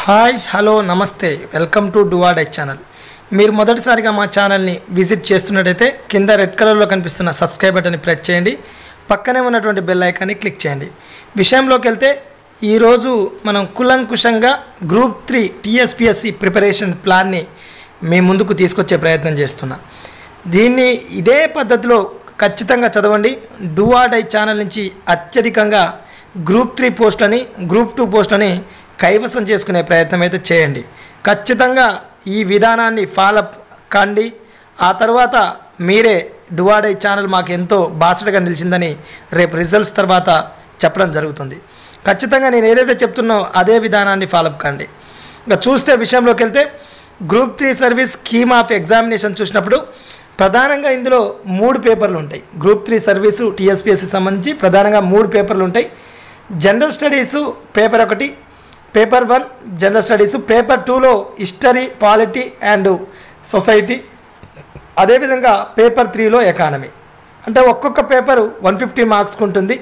hi hello నమస్తే welcome to డువాడై channel మీరు మొదటిసారిగా మా ఛానల్ని విజిట్ చేస్తున్నట్టయితే కింద రెడ్ కలర్లో కనిపిస్తున్న సబ్స్క్రైబ్ బటన్ని ప్రెస్ చేయండి పక్కనే ఉన్నటువంటి బెల్ ఐకాన్ని క్లిక్ చేయండి విషయంలోకి వెళ్తే ఈరోజు మనం కులంకుషంగా గ్రూప్ త్రీ టీఎస్పిఎస్సి ప్రిపరేషన్ ప్లాన్ని మీ ముందుకు తీసుకొచ్చే ప్రయత్నం చేస్తున్నా దీన్ని ఇదే పద్ధతిలో ఖచ్చితంగా చదవండి డూఆర్డై ఛానల్ నుంచి అత్యధికంగా గ్రూప్ త్రీ పోస్టులని గ్రూప్ టూ పోస్టులని కైవసం చేసుకునే ప్రయత్నం అయితే చేయండి ఖచ్చితంగా ఈ విధానాన్ని ఫాలో కండి ఆ తర్వాత మీరే డువాడై ఛానల్ మాకు ఎంతో బాసటగా నిలిచిందని రేపు రిజల్ట్స్ తర్వాత చెప్పడం జరుగుతుంది ఖచ్చితంగా నేను ఏదైతే చెప్తున్నో అదే విధానాన్ని ఫాలో కండి ఇంకా చూస్తే విషయంలోకి వెళ్తే group three service scheme of examination చూసినప్పుడు ప్రధానంగా ఇందులో మూడు పేపర్లు ఉంటాయి గ్రూప్ త్రీ సర్వీసు టీఎస్పిఎస్సి సంబంధించి ప్రధానంగా మూడు పేపర్లు ఉంటాయి జనరల్ స్టడీసు పేపర్ ఒకటి paper one general studies paper టూలో హిస్టరీ పాలిటీ అండ్ సొసైటీ అదేవిధంగా పేపర్ త్రీలో ఎకానమీ అంటే ఒక్కొక్క పేపర్ వన్ ఫిఫ్టీ మార్క్స్కి ఉంటుంది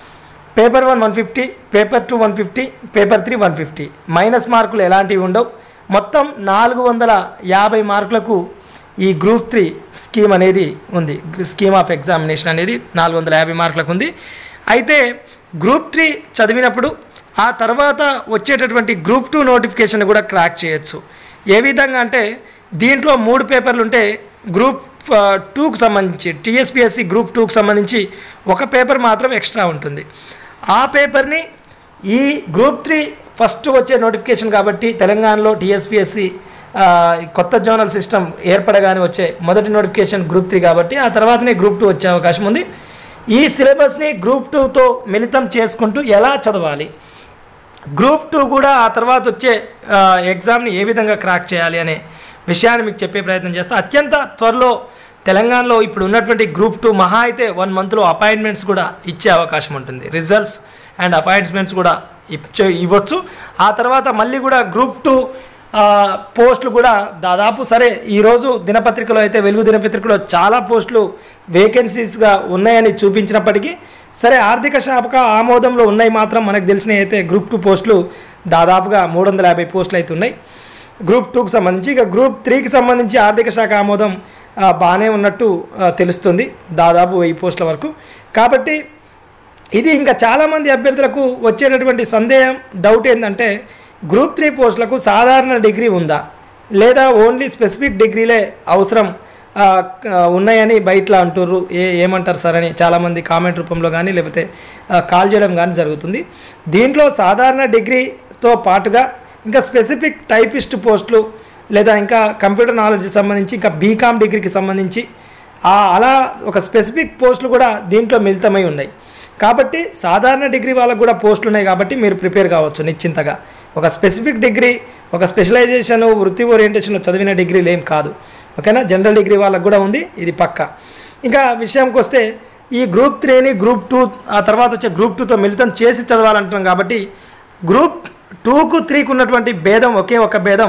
paper one one fifty paper two one fifty paper three one fifty minus మార్కులు ఎలాంటివి ఉండవు మొత్తం నాలుగు వందల యాభై మార్కులకు ఈ గ్రూప్ త్రీ స్కీమ్ అనేది ఉంది స్కీమ్ ఆఫ్ ఎగ్జామినేషన్ అనేది నాలుగు వందల యాభై మార్కులకు ఉంది అయితే గ్రూప్ త్రీ చదివినప్పుడు ఆ తర్వాత వచ్చేటటువంటి గ్రూప్ టూ నోటిఫికేషన్ కూడా క్రాక్ చేయొచ్చు ఏ విధంగా అంటే దీంట్లో మూడు పేపర్లు ఉంటే గ్రూప్ టూకు సంబంధించి టీఎస్పిఎస్సి గ్రూప్ టూకు సంబంధించి ఒక పేపర్ మాత్రం ఎక్స్ట్రా ఉంటుంది ఆ పేపర్ని ఈ గ్రూప్ త్రీ ఫస్ట్ వచ్చే నోటిఫికేషన్ కాబట్టి తెలంగాణలో టీఎస్పిఎస్సి కొత్త జోనల్ సిస్టమ్ ఏర్పడగానే వచ్చే మొదటి నోటిఫికేషన్ గ్రూప్ త్రీ కాబట్టి ఆ తర్వాతనే గ్రూప్ టూ వచ్చే అవకాశం ఉంది ఈ సిలబస్ని గ్రూప్ టూతో మిళితం చేసుకుంటూ ఎలా చదవాలి గ్రూప్ టూ కూడా ఆ తర్వాత వచ్చే ఆ, ఎగ్జామ్ని ఏ విధంగా క్రాక్ చేయాలి అనే విషయాన్ని మీకు చెప్పే ప్రయత్నం చేస్తా అత్యంత త్వరలో తెలంగాణలో ఇప్పుడు ఉన్నటువంటి గ్రూప్ టూ మహా అయితే వన్ మంత్లో అపాయింట్మెంట్స్ కూడా ఇచ్చే అవకాశం ఉంటుంది రిజల్ట్స్ అండ్ అపాయింట్మెంట్స్ కూడా ఇచ్చే ఇవ్వచ్చు ఆ తర్వాత మళ్ళీ కూడా గ్రూప్ టూ పోస్టులు కూడా దాదాపు సరే ఈరోజు దినపత్రికలో అయితే వెలుగు దినపత్రికలో చాలా పోస్టులు వేకెన్సీస్గా ఉన్నాయని చూపించినప్పటికీ సరే ఆర్థిక శాఖ ఆమోదంలో ఉన్నాయి మాత్రం మనకు తెలిసినవి అయితే గ్రూప్ టూ పోస్టులు దాదాపుగా మూడు వందల యాభై పోస్టులు అయితే ఉన్నాయి గ్రూప్ టూకి సంబంధించి ఇక గ్రూప్ త్రీకి సంబంధించి ఆర్థిక శాఖ ఆమోదం ఆ, బాగానే ఉన్నట్టు ఆ, తెలుస్తుంది దాదాపు వెయ్యి పోస్టుల వరకు కాబట్టి ఇది ఇంకా చాలామంది అభ్యర్థులకు వచ్చేటటువంటి సందేహం డౌట్ ఏంటంటే గ్రూప్ త్రీ పోస్టులకు సాధారణ డిగ్రీ ఉందా లేదా ఓన్లీ స్పెసిఫిక్ డిగ్రీలే అవసరం ఆ, క- ఉన్నాయని బయటలో అంటుర్రు ఏ ఏమంటారు సార్ అని చాలామంది కామెంట్ రూపంలో కానీ లేకపోతే ఆ, కాల్ చేయడం కానీ జరుగుతుంది దీంట్లో సాధారణ డిగ్రీతో పాటుగా ఇంకా స్పెసిఫిక్ టైపిస్ట్ పోస్టులు లేదా ఇంకా కంప్యూటర్ నాలెడ్జ్కి సంబంధించి ఇంకా బీకామ్ డిగ్రీకి సంబంధించి ఆ అలా ఒక స్పెసిఫిక్ పోస్టులు కూడా దీంట్లో మిళితమై ఉన్నాయి కాబట్టి సాధారణ డిగ్రీ వాళ్ళకు కూడా పోస్టులు ఉన్నాయి కాబట్టి మీరు ప్రిపేర్ కావచ్చు నిశ్చింతగా ఒక స్పెసిఫిక్ డిగ్రీ ఒక స్పెషలైజేషన్ వృత్తి ఓరియంటేషన్లో చదివిన డిగ్రీలు ఏం కాదు ఓకేనా జనరల్ డిగ్రీ వాళ్ళకు కూడా ఉంది ఇది పక్క ఇంకా విషయంకి వస్తే ఈ గ్రూప్ త్రీని గ్రూప్ టూ ఆ తర్వాత వచ్చే గ్రూప్ టూతో మిళితం చేసి చదవాలంటున్నాం కాబట్టి గ్రూప్ టూకు త్రీకి ఉన్నటువంటి భేదం ఒకే ఒక భేదం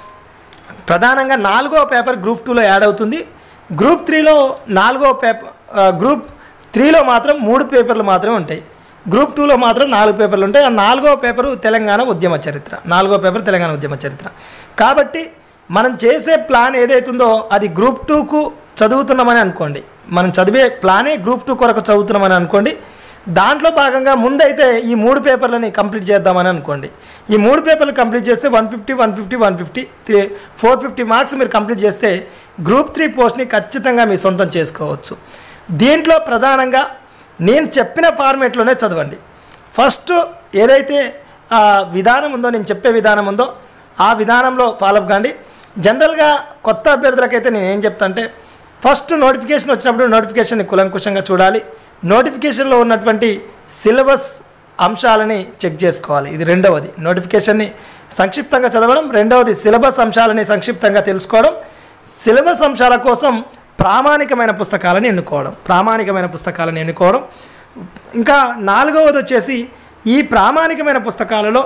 ప్రధానంగా నాలుగో పేపర్ గ్రూప్ టూలో యాడ్ అవుతుంది గ్రూప్ త్రీలో నాలుగో పేపర్ గ్రూప్ త్రీలో మాత్రం మూడు పేపర్లు మాత్రమే ఉంటాయి గ్రూప్ టూలో మాత్రం నాలుగు పేపర్లు ఉంటాయి ఆ నాలుగో పేపరు తెలంగాణ ఉద్యమ చరిత్ర నాలుగో పేపర్ తెలంగాణ ఉద్యమ చరిత్ర కాబట్టి మనం చేసే ప్లాన్ ఏదైతుందో అది గ్రూప్ టూకు చదువుతున్నామని అనుకోండి మనం చదివే ప్లానే గ్రూప్ టూ కొరకు చదువుతున్నామని అనుకోండి దాంట్లో భాగంగా ముందైతే ఈ మూడు పేపర్లని కంప్లీట్ చేద్దామని అనుకోండి ఈ మూడు పేపర్లు కంప్లీట్ చేస్తే one fifty one fifty one fifty three four fifty marks మీరు కంప్లీట్ చేస్తే గ్రూప్ త్రీ పోస్ట్ని ఖచ్చితంగా మీ సొంతం చేసుకోవచ్చు దీంట్లో ప్రధానంగా నేను చెప్పిన ఫార్మేట్లోనే చదవండి ఫస్ట్ ఏదైతే ఆ, విధానం ఉందో నేను చెప్పే విధానం ఉందో ఆ విధానంలో ఫాలోఅప్ కాండి జనరల్గా కొత్త అభ్యర్థులకైతే నేను ఏం చెప్తా అంటే ఫస్ట్ నోటిఫికేషన్ వచ్చినప్పుడు నోటిఫికేషన్ని కులంకుశంగా చూడాలి నోటిఫికేషన్లో ఉన్నటువంటి సిలబస్ అంశాలని చెక్ చేసుకోవాలి ఇది రెండవది నోటిఫికేషన్ని సంక్షిప్తంగా చదవడం రెండవది సిలబస్ అంశాలని సంక్షిప్తంగా తెలుసుకోవడం సిలబస్ అంశాల కోసం ప్రామాణికమైన పుస్తకాలను ఎన్నుకోవడం ప్రామాణికమైన పుస్తకాలను ఎన్నుకోవడం ఇంకా నాలుగవది వచ్చేసి ఈ ప్రామాణికమైన పుస్తకాలలో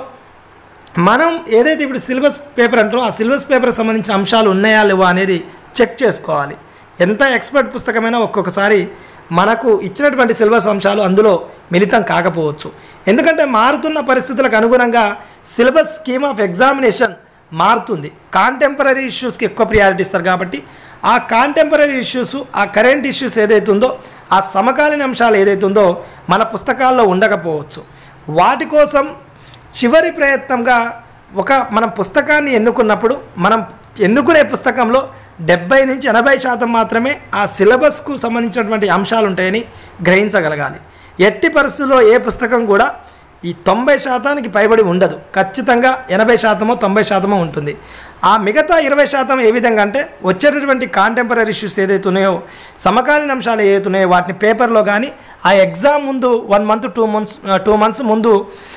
మనం ఏదైతే ఇప్పుడు సిలబస్ పేపర్ అంటారో ఆ సిలబస్ పేపర్కి సంబంధించిన అంశాలు ఉన్నాయా లేవా అనేది చెక్ చేసుకోవాలి ఎంత ఎక్స్పర్ట్ పుస్తకమైనా ఒక్కొక్కసారి మనకు ఇచ్చినటువంటి సిలబస్ అంశాలు అందులో మిళితం కాకపోవచ్చు ఎందుకంటే మారుతున్న పరిస్థితులకు అనుగుణంగా సిలబస్ స్కీమ్ ఆఫ్ ఎగ్జామినేషన్ మారుతుంది కాంటెంపరీ ఇష్యూస్కి ఎక్కువ ప్రియారిటీ ఇస్తారు కాబట్టి ఆ కాంటెంపరీ ఇష్యూస్ ఆ కరెంట్ ఇష్యూస్ ఏదైతే ఉందో ఆ సమకాలీన అంశాలు ఏదైతే ఉందో మన పుస్తకాల్లో ఉండకపోవచ్చు వాటి కోసం చివరి ప్రయత్నంగా ఒక మనం పుస్తకాన్ని ఎన్నుకున్నప్పుడు మనం ఎన్నుకునే పుస్తకంలో డెబ్బై నుంచి ఎనభై శాతం మాత్రమే ఆ సిలబస్కు సంబంధించినటువంటి అంశాలు ఉంటాయని గ్రహించగలగాలి ఎట్టి పరిస్థితుల్లో ఏ పుస్తకం కూడా ఈ తొంభై శాతానికి పైబడి ఉండదు ఖచ్చితంగా ఎనభై శాతమో తొంభై శాతమో ఉంటుంది ఆ మిగతా ఇరవై శాతం ఏ విధంగా అంటే వచ్చేటటువంటి కాంటెంపరీ ఇష్యూస్ ఏదైతే ఉన్నాయో సమకాలీన అంశాలు ఏదైతే ఉన్నాయో వాటిని పేపర్లో కానీ ఆ ఎగ్జామ్ ముందు one month two months two months ముందు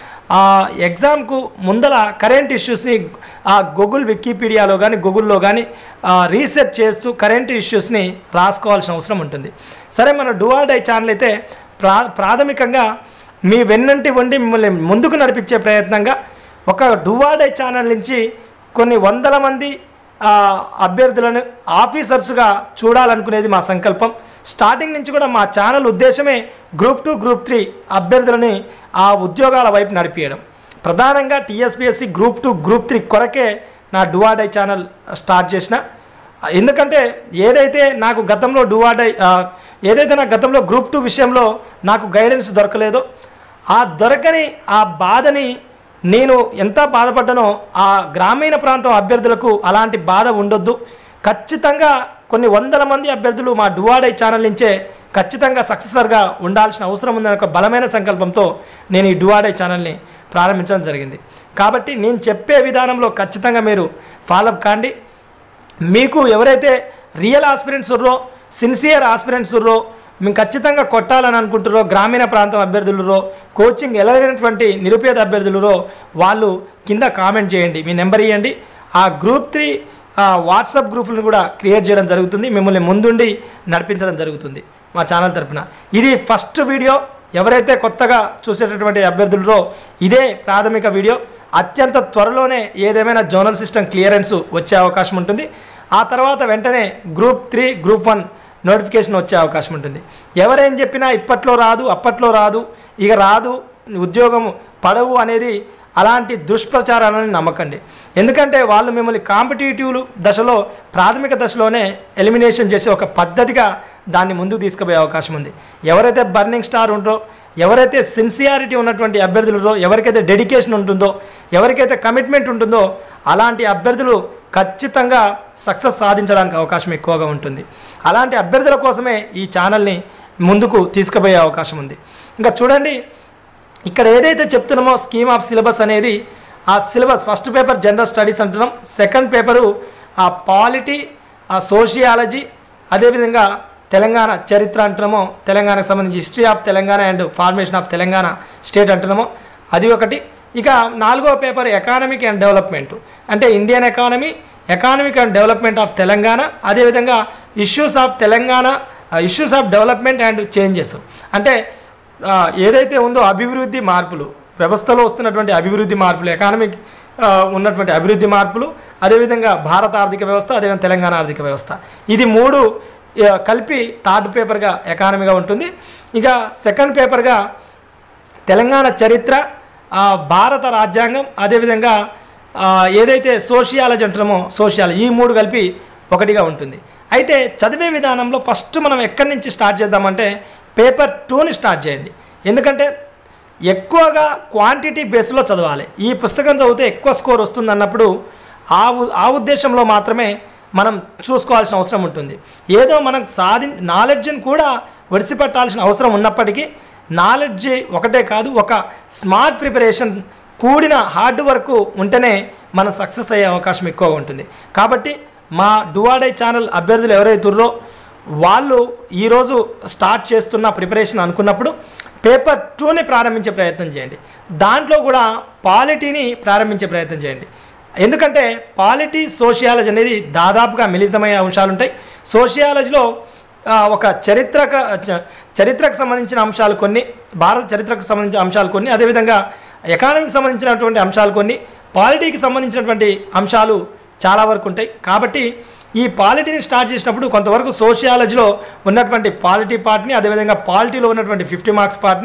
ఆ ఎగ్జామ్కు ముందల కరెంట్ ఇష్యూస్ని ఆ గూగుల్ వికీపీడియాలో కానీ గూగుల్లో కానీ రీసెర్చ్ చేస్తూ కరెంట్ ఇష్యూస్ని రాసుకోవాల్సిన అవసరం ఉంటుంది సరే మన డై ఛానల్ అయితే ప్రా ప్రాథమికంగా మీ వెన్నంటి ఉండి మిమ్మల్ని ముందుకు నడిపించే ప్రయత్నంగా ఒక డై ఛానల్ నుంచి కొన్ని వందల మంది ఆ, అభ్యర్థులను ఆఫీసర్స్గా చూడాలనుకునేది మా సంకల్పం స్టార్టింగ్ నుంచి కూడా మా ఛానల్ ఉద్దేశమే గ్రూప్ టూ గ్రూప్ త్రీ అభ్యర్థులని ఆ ఉద్యోగాల వైపు నడిపించడం ప్రధానంగా TSPSC group two group three కొరకే నా డై ఛానల్ స్టార్ట్ చేసిన ఎందుకంటే ఏదైతే నాకు గతంలో డై ఏదైతే నాకు గతంలో గ్రూప్ టూ విషయంలో నాకు గైడెన్స్ దొరకలేదో ఆ దొరకని ఆ బాధని నేను ఎంత బాధపడ్డానో ఆ గ్రామీణ ప్రాంతం అభ్యర్థులకు అలాంటి బాధ ఉండొద్దు ఖచ్చితంగా కొన్ని వందల మంది అభ్యర్థులు మా డువాడై ఛానల్ నుంచే ఖచ్చితంగా సక్సెసర్గా ఉండాల్సిన అవసరం ఉందనే ఒక బలమైన సంకల్పంతో నేను ఈ డువాడై ఛానల్ని ప్రారంభించడం జరిగింది కాబట్టి నేను చెప్పే విధానంలో ఖచ్చితంగా మీరు ఫాలోఅప్ కాండి మీకు ఎవరైతే real aspirants who're sincere aspirants who're మేము ఖచ్చితంగా కొట్టాలని అనుకుంటున్నారో గ్రామీణ ప్రాంతం అభ్యర్థులరో కోచింగ్ ఎలాగైనటువంటి నిరుపేద అభ్యర్థులరో వాళ్ళు కింద కామెంట్ చేయండి మీ నెంబర్ ఇవ్వండి ఆ గ్రూప్ త్రీ వాట్సాప్ గ్రూపులను కూడా క్రియేట్ చేయడం జరుగుతుంది మిమ్మల్ని ముందుండి నడిపించడం జరుగుతుంది మా ఛానల్ తరపున ఇది ఫస్ట్ వీడియో ఎవరైతే కొత్తగా చూసేటటువంటి అభ్యర్థులరో ఇదే ప్రాథమిక వీడియో అత్యంత త్వరలోనే ఏదేమైనా జోనల్ సిస్టమ్ క్లియరెన్స్ వచ్చే అవకాశం ఉంటుంది ఆ తర్వాత వెంటనే group three group one notification వచ్చే అవకాశం ఉంటుంది ఎవరేం చెప్పినా ఇప్పట్లో రాదు అప్పట్లో రాదు ఇక రాదు ఉద్యోగం పడవు అనేది అలాంటి దుష్ప్రచారాలను నమ్మకండి ఎందుకంటే వాళ్ళు మిమ్మల్ని కాంపిటేటివ్ దశలో ప్రాథమిక దశలోనే ఎలిమినేషన్ చేసే ఒక పద్ధతిగా దాన్ని ముందుకు తీసుకుపోయే అవకాశం ఉంది ఎవరైతే బర్నింగ్ స్టార్ ఉంటారో ఎవరైతే సిన్సియారిటీ ఉన్నటువంటి అభ్యర్థులు ఉన్నారో ఎవరికైతే డెడికేషన్ ఉంటుందో ఎవరికైతే కమిట్మెంట్ ఉంటుందో అలాంటి అభ్యర్థులు ఖచ్చితంగా సక్సెస్ సాధించడానికి అవకాశం ఎక్కువగా ఉంటుంది అలాంటి అభ్యర్థుల కోసమే ఈ ఛానల్ని ముందుకు తీసుకుపోయే అవకాశం ఉంది ఇంకా చూడండి ఇక్కడ ఏదైతే చెప్తున్నామో స్కీమ్ ఆఫ్ సిలబస్ అనేది ఆ syllabus first paper general studies అంటున్నాం సెకండ్ పేపరు ఆ పాలిటీ ఆ సోషియాలజీ అదేవిధంగా తెలంగాణ చరిత్ర అంటున్నామో తెలంగాణకు సంబంధించి history of Telangana and formation of Telangana state అంటున్నామో అది ఒకటి ఇక నాలుగో పేపర్ ఎకానమిక్ అండ్ డెవలప్మెంట్ అంటే Indian economy economic and development of Telangana అదేవిధంగా issues of Telangana issues of development and changes అంటే ఆ, ఏదైతే ఉందో అభివృద్ధి మార్పులు వ్యవస్థలో వస్తున్నటువంటి అభివృద్ధి మార్పులు ఎకానమిక్ ఆ, ఉన్నటువంటి అభివృద్ధి మార్పులు అదేవిధంగా భారత ఆర్థిక వ్యవస్థ అదేవిధంగా తెలంగాణ ఆర్థిక వ్యవస్థ ఇది మూడు ఆ, కలిపి థర్డ్ పేపర్గా ఎకానమీగా ఉంటుంది ఇక సెకండ్ పేపర్గా తెలంగాణ చరిత్ర ఆ, భారత రాజ్యాంగం అదేవిధంగా ఆ, ఏదైతే సోషియాలజీ అంటున్నామో సోషియాలజీ ఈ మూడు కలిపి ఒకటిగా ఉంటుంది అయితే చదివే విధానంలో ఫస్ట్ మనం ఎక్కడి నుంచి స్టార్ట్ చేద్దామంటే పేపర్ టూని స్టార్ట్ చేయండి ఎందుకంటే ఎక్కువగా క్వాంటిటీ బేస్లో చదవాలి ఈ పుస్తకం చదివితే ఎక్కువ స్కోర్ వస్తుంది అన్నప్పుడు ఆ ఉ- ఆ ఉద్దేశంలో మాత్రమే మనం చూసుకోవాల్సిన అవసరం ఉంటుంది ఏదో మనం సాధి నాలెడ్జ్ని కూడా ఒడిసిపెట్టాల్సిన అవసరం ఉన్నప్పటికీ నాలెడ్జ్ ఒకటే కాదు ఒక స్మార్ట్ ప్రిపరేషన్ కూడిన హార్డ్ వర్క్ ఉంటేనే మనం సక్సెస్ అయ్యే అవకాశం ఎక్కువగా ఉంటుంది కాబట్టి మా డువాడై ఛానల్ అభ్యర్థులు ఎవరైతే ఉన్నారో వాళ్ళు ఈరోజు స్టార్ట్ చేస్తున్న ప్రిపరేషన్ అనుకున్నప్పుడు పేపర్ టూని ప్రారంభించే ప్రయత్నం చేయండి దాంట్లో కూడా పాలిటీని ప్రారంభించే ప్రయత్నం చేయండి ఎందుకంటే పాలిటీ సోషియాలజీ అనేది దాదాపుగా మిళితమయ్యే అంశాలు ఉంటాయి సోషియాలజీలో ఆ, ఒక చరిత్రక చ- చరిత్రకు సంబంధించిన అంశాలు కొన్ని భారత చరిత్రకు సంబంధించిన అంశాలు కొన్ని అదేవిధంగా ఎకానమీకి సంబంధించినటువంటి అంశాలు కొన్ని పాలిటీకి సంబంధించినటువంటి అంశాలు చాలా వరకు ఉంటాయి కాబట్టి ఈ పాలిటీని స్టార్ట్ చేసినప్పుడు కొంతవరకు సోషియాలజీలో ఉన్నటువంటి పాలిటీ పార్ట్ని అదేవిధంగా పాలిటీలో ఉన్నటువంటి ఫిఫ్టీ మార్క్స్ పార్ట్ని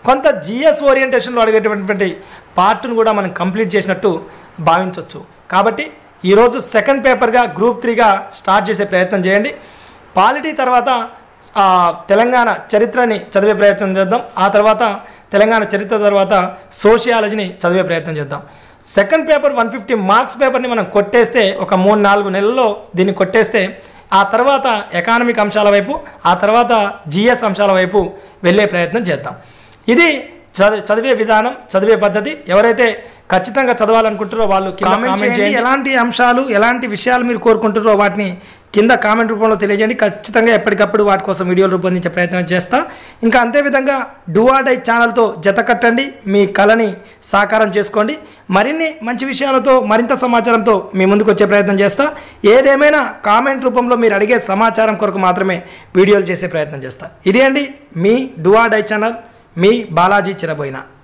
కొంత జిఎస్ ఓరియంటేషన్లో అడిగేటటువంటి పార్ట్ను కూడా మనం కంప్లీట్ చేసినట్టు భావించవచ్చు కాబట్టి ఈరోజు సెకండ్ పేపర్గా గ్రూప్ త్రీగా స్టార్ట్ చేసే ప్రయత్నం చేయండి పాలిటీ తర్వాత ఆ, తెలంగాణ చరిత్రని చదివే ప్రయత్నం చేద్దాం ఆ తర్వాత తెలంగాణ చరిత్ర తర్వాత సోషియాలజీని చదివే ప్రయత్నం చేద్దాం second paper one fifty marks పేపర్ని మనం కొట్టేస్తే ఒక మూడు నాలుగు నెలల్లో దీన్ని కొట్టేస్తే ఆ తర్వాత ఎకానమిక్ అంశాల వైపు ఆ తర్వాత జిఎస్ అంశాల వైపు వెళ్ళే ప్రయత్నం చేద్దాం ఇది చది చదివే విధానం చదివే పద్ధతి ఎవరైతే ఖచ్చితంగా చదవాలనుకుంటారో వాళ్ళు కామెంట్ చేయండి ఎలాంటి అంశాలు ఎలాంటి విషయాలు మీరు కోరుకుంటారో వాటిని కింద కామెంట్ రూపంలో తెలియజేయండి ఖచ్చితంగా ఎప్పటికప్పుడు వాటి కోసం వీడియోలు రూపొందించే ప్రయత్నం చేస్తా ఇంకా అంతేవిధంగా డై ఛానల్తో జత కట్టండి మీ కళని సాకారం చేసుకోండి మరిన్ని మంచి విషయాలతో మరింత సమాచారంతో మీ ముందుకు వచ్చే ప్రయత్నం చేస్తా ఏదేమైనా కామెంట్ రూపంలో మీరు అడిగే సమాచారం కొరకు మాత్రమే వీడియోలు చేసే ప్రయత్నం చేస్తా ఇదే అండి మీ డై ఛానల్ మీ బాలాజీ చిరబోయిన